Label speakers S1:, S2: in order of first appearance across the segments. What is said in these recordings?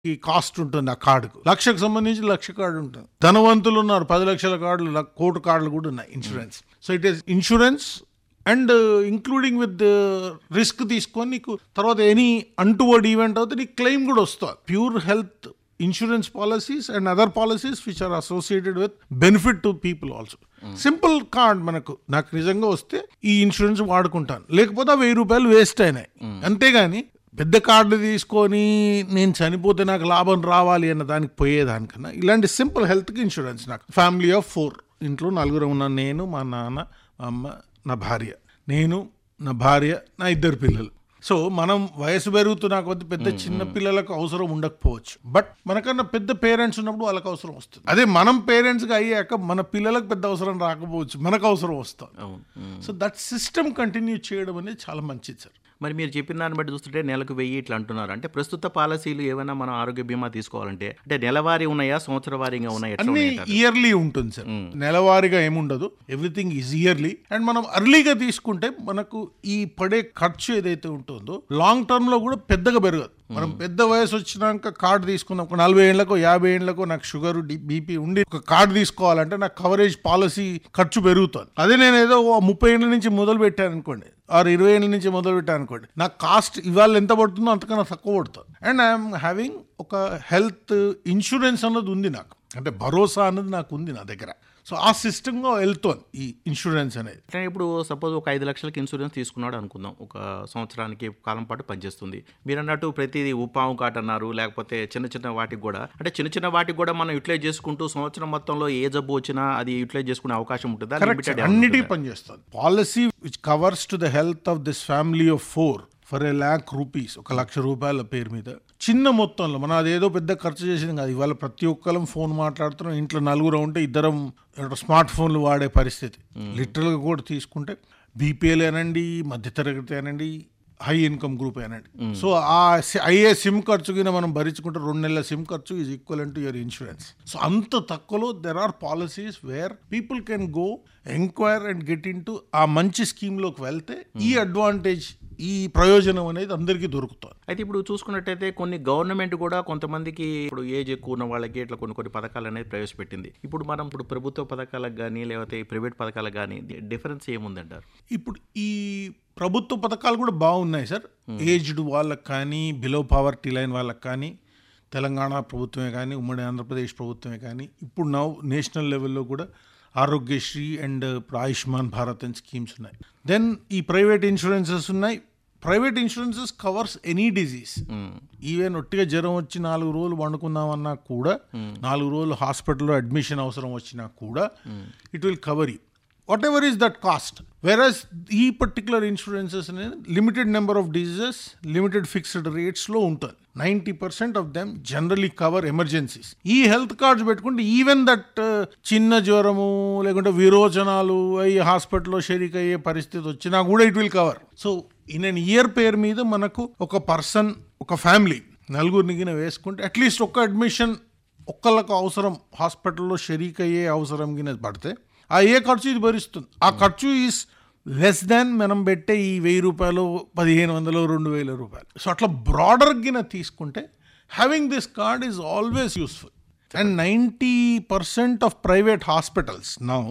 S1: ఈ కాస్ట్ ఉంటుంది ఆ కార్డుకు లక్షకు సంబంధించి లక్ష కార్డు ఉంటుంది ధనవంతులు ఉన్నారు పది లక్షల కార్డులు లక్- కోటి కార్డులు కూడా ఉన్నాయి insurance so it is insurance and including with risk తీసుకొని నీకు తర్వాత ఎనీ అంటువర్డ్ ఈవెంట్ అవుతే నీకు క్లెయిమ్ కూడా వస్తుంది pure health insurance policies and other policies which are associated with benefit to people also simple card మనకు నాకు నిజంగా వస్తే ఈ ఇన్సూరెన్స్ వాడుకుంటాను లేకపోతే ఆ వెయ్యి రూపాయలు వేస్ట్ అయినాయి అంతేగాని పెద్ద కార్డు తీసుకొని నేను చనిపోతే నాకు లాభం రావాలి అన్న దానికి పోయేదానికన్నా ఇలాంటి సింపుల్ హెల్త్కి ఇన్సూరెన్స్ నాకు ఫ్యామిలీ ఆఫ్ ఫోర్ ఇంట్లో నలుగురు ఉన్నాను నేను మా నాన్న మా అమ్మ నా భార్య నేను నా భార్య నా ఇద్దరు పిల్లలు సో మనం వయసు పెరుగుతున్న కొద్ది పెద్ద చిన్న పిల్లలకు అవసరం ఉండకపోవచ్చు బట్ మనకన్నా పెద్ద పేరెంట్స్ ఉన్నప్పుడు వాళ్ళకి అవసరం వస్తుంది అదే మనం పేరెంట్స్గా అయ్యాక మన పిల్లలకు పెద్ద అవసరం రాకపోవచ్చు మనకు అవసరం వస్తుంది
S2: అవును um.
S1: So that system continue చేయడం అనేది చాలా మంచిది సార్
S2: మరి మీరు చెప్పిన దాన్ని బట్టి చూస్తుంటే నెలకు వెయ్యి ఇట్లా అంటున్నారు అంటే ప్రస్తుత పాలసీలు ఏమైనా మనం ఆరోగ్య బీమా తీసుకోవాలంటే అంటే నెలవారీ ఉన్నాయా సంవత్సర వారీగా ఉన్నాయా ఎట్లా
S1: అన్ని
S2: ఉన్నాయి అంటారు?
S1: ఇయర్లీ ఉంటుంది సార్ నెలవారీగా ఏముండదు ఎవ్రీథింగ్ ఈజ్ ఇయర్లీ అండ్ మనం అర్లీగా తీసుకుంటే మనకు ఈ పడే ఖర్చు ఏదైతే ఉంటుందో లాంగ్ టర్మ్ లో కూడా పెద్దగా పెరగదు మనం పెద్ద వయసు వచ్చినాక కార్డు తీసుకుందాం ఒక నలభై ఏళ్ళకో యాభై ఏళ్ళకో నాకు షుగర్ బీపీ ఉండి ఒక కార్డు తీసుకోవాలంటే నాకు కవరేజ్ పాలసీ ఖర్చు పెరుగుతుంది అదే నేను ఏదో ఓ ముప్పై ఏళ్ళ నుంచి మొదలు పెట్టాను అనుకోండి ఆరు ఇరవై ఏళ్ళ నుంచి మొదలు పెట్టాను అనుకోండి నా కాస్ట్ ఇవాళ ఎంత పడుతుందో అంతకన్నా తక్కువ పడుతుంది అండ్ ఐఎమ్ హ్యావింగ్ ఒక హెల్త్ ఇన్సూరెన్స్ అన్నది ఉంది నాకు అంటే భరోసా అన్నది నాకు ఉంది నా దగ్గర సో ఆ సిస్టమ్గా వెళ్తోంది ఈ ఇన్సూరెన్స్ అనేది
S2: అంటే ఇప్పుడు సపోజ్ ఒక ఐదు లక్షలకి ఇన్సూరెన్స్ తీసుకున్నాడు అనుకుందాం ఒక సంవత్సరానికి కాలం పాటు పనిచేస్తుంది మీరు అన్నట్టు ప్రతిదీ ఉపాము కాట్ అన్నారు లేకపోతే చిన్న చిన్న వాటికి కూడా అంటే చిన్న చిన్న వాటికి కూడా మనం యూటిలైజ్ చేసుకుంటూ సంవత్సరం మొత్తంలో ఏ జబ్బు వచ్చినా అది యూటిలైజ్ చేసుకునే అవకాశం ఉంటుందా
S1: కరెక్ట్
S2: Limited ఏమైనా
S1: అన్నిటికీ
S2: ఉంటుందా?
S1: పనిచేస్తుంది policy which covers to the health of this family of four for a lakh rupees ఒక లక్ష రూపాయల పేరు మీద చిన్న మొత్తంలో మనం అదేదో పెద్ద ఖర్చు చేసింది కాదు ఇవాళ ప్రతి ఒక్కరం ఫోన్ మాట్లాడుతున్నాం ఇంట్లో నలుగురు ఉంటే ఇద్దరం స్మార్ట్ ఫోన్లు వాడే పరిస్థితి లిటరల్గా కూడా తీసుకుంటే బీపీఎల్ అనండి మధ్యతరగతి అనండి హై ఇన్కమ్ గ్రూప్ అనండి సో ఆ సి- అయ్యే సిమ్ ఖర్చు కింద మనం భరించుకుంటే రెండు నెలల సిమ్ ఖర్చు is equal to your insurance so అంత తక్కువలో there are policies where people can go enquire and get into a మంచి స్కీమ్లోకి వెళ్తే ఈ అడ్వాంటేజ్ ఈ ప్రయోజనం అనేది అందరికీ దొరుకుతుంది
S2: అయితే ఇప్పుడు చూసుకున్నట్టయితే కొన్ని గవర్నమెంట్ కూడా కొంతమందికి ఇప్పుడు ఏజ్ ఎక్కువ ఉన్న వాళ్ళకి ఇట్లా కొన్ని కొన్ని పథకాలు అనేది ప్రవేశపెట్టింది ఇప్పుడు మనం ఇప్పుడు ప్రభుత్వ పథకాలకు కానీ లేకపోతే ఈ ప్రైవేట్ పథకాలకు కానీ డిఫరెన్స్ ఏముందంటారు
S1: ఇప్పుడు ఈ ప్రభుత్వ పథకాలు కూడా బాగున్నాయి సార్ ఏజ్డ్ వాళ్ళకి కానీ బిలో పవర్టీ లైన్ వాళ్ళకి కానీ తెలంగాణ ప్రభుత్వమే కానీ ఉమ్మడి ఆంధ్రప్రదేశ్ ప్రభుత్వమే కానీ ఇప్పుడు నౌ నేషనల్ లెవెల్లో కూడా ఆరోగ్యశ్రీ అండ్ ఇప్పుడు ఆయుష్మాన్ భారత్ అండ్ స్కీమ్స్ ఉన్నాయి దెన్ ఈ ప్రైవేట్ ఇన్సూరెన్సెస్ ఉన్నాయి private insurances covers any disease even ఒట్టిగా జ్వరం వచ్చి నాలుగు రోజులు వండుకుందామన్నా కూడా నాలుగు రోజులు హాస్పిటల్లో అడ్మిషన్ అవసరం వచ్చినా కూడా it will cover you whatever is that cost versus ఈ పర్టికులర్ ఇన్సూరెన్సెస్ అనేది limited number of diseases limited fixed రేట్స్లో ఉంటుంది ninety percent of them generally cover emergencies ఈ హెల్త్ కార్డ్స్ పెట్టుకుంటే ఈవెన్ దట్ చిన్న జ్వరము లేకుంటే విరోచనాలు అయ్యి హాస్పిటల్లో షరీక్ అయ్యే పరిస్థితి వచ్చినా కూడా it will cover so in an year పేరు మీద మనకు ఒక పర్సన్ ఒక ఫ్యామిలీ నలుగురిని గిన వేసుకుంటే అట్లీస్ట్ ఒక్క అడ్మిషన్ ఒక్కళ్ళకు అవసరం హాస్పిటల్లో షరీక్ అయ్యే అవసరం గిన పడితే ఆ ఏ ఖర్చు ఇది భరిస్తుంది ఆ ఖర్చు ఈస్ లెస్ దాన్ మనం పెట్టే ఈ వెయ్యి రూపాయలు పదిహేను వందలు రెండు వేల రూపాయలు సో అట్లా బ్రాడర్ గిన తీసుకుంటే having this card is always useful and ninety percent of private hospitals now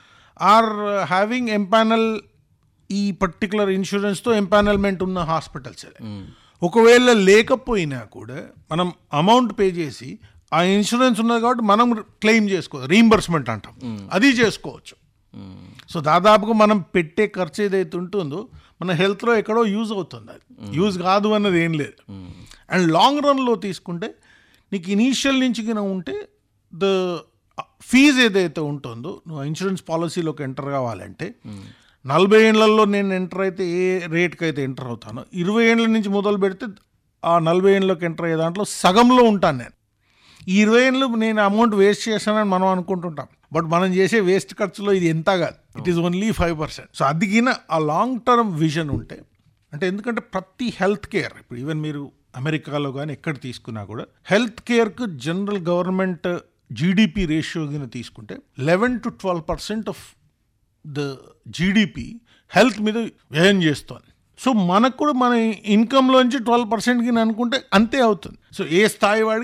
S1: are having empanel ఈ పర్టికులర్ ఇన్సూరెన్స్తో ఎంపానల్మెంట్ ఉన్న హాస్పిటల్స్ ఒకవేళ లేకపోయినా కూడా మనం అమౌంట్ పే చేసి ఆ ఇన్సూరెన్స్ ఉన్నది కాబట్టి మనం క్లెయిమ్ చేసుకోవచ్చు రీంబర్స్మెంట్ అంటాం అది చేసుకోవచ్చు సో దాదాపుగా మనం పెట్టే ఖర్చు ఏదైతే ఉంటుందో మన హెల్త్లో ఎక్కడో యూజ్ అవుతుంది అది యూజ్ కాదు అన్నది ఏం లేదు అండ్ లాంగ్ రన్లో తీసుకుంటే నీకు ఇనీషియల్ నుంచి కింద ఉంటే ద ఫీజు ఏదైతే ఉంటుందో నువ్వు ఇన్సూరెన్స్ పాలసీలోకి ఎంటర్ కావాలంటే నలభై ఏళ్లలో నేను ఎంటర్ అయితే ఏ రేట్కి అయితే ఎంటర్ అవుతానో ఇరవై ఏళ్ళ నుంచి మొదలు పెడితే ఆ నలభై ఏళ్ళలోకి ఎంటర్ అయ్యే దాంట్లో సగంలో ఉంటాను నేను ఈ ఇరవై ఏళ్ళు నేను అమౌంట్ వేస్ట్ చేశానని మనం అనుకుంటుంటాం బట్ మనం చేసే వేస్ట్ ఖర్చులో ఇది ఎంత కాదు it is only five percent so అదిగిన ఆ లాంగ్ టర్మ్ విజన్ ఉంటే అంటే ఎందుకంటే ప్రతి హెల్త్ కేర్ ఇప్పుడు ఈవెన్ మీరు అమెరికాలో కానీ ఎక్కడ తీసుకున్నా కూడా హెల్త్ కేర్కు జనరల్ గవర్నమెంట్ జీడిపి రేషియో కింద తీసుకుంటే eleven to twelve percent of the GDP health మీద వ్యయం చేస్తోంది సో మనకు కూడా మన ఇన్కంలోంచి ట్వెల్వ్ పర్సెంట్కి అనుకుంటే అంతే అవుతుంది సో ఏ స్థాయి వాడికి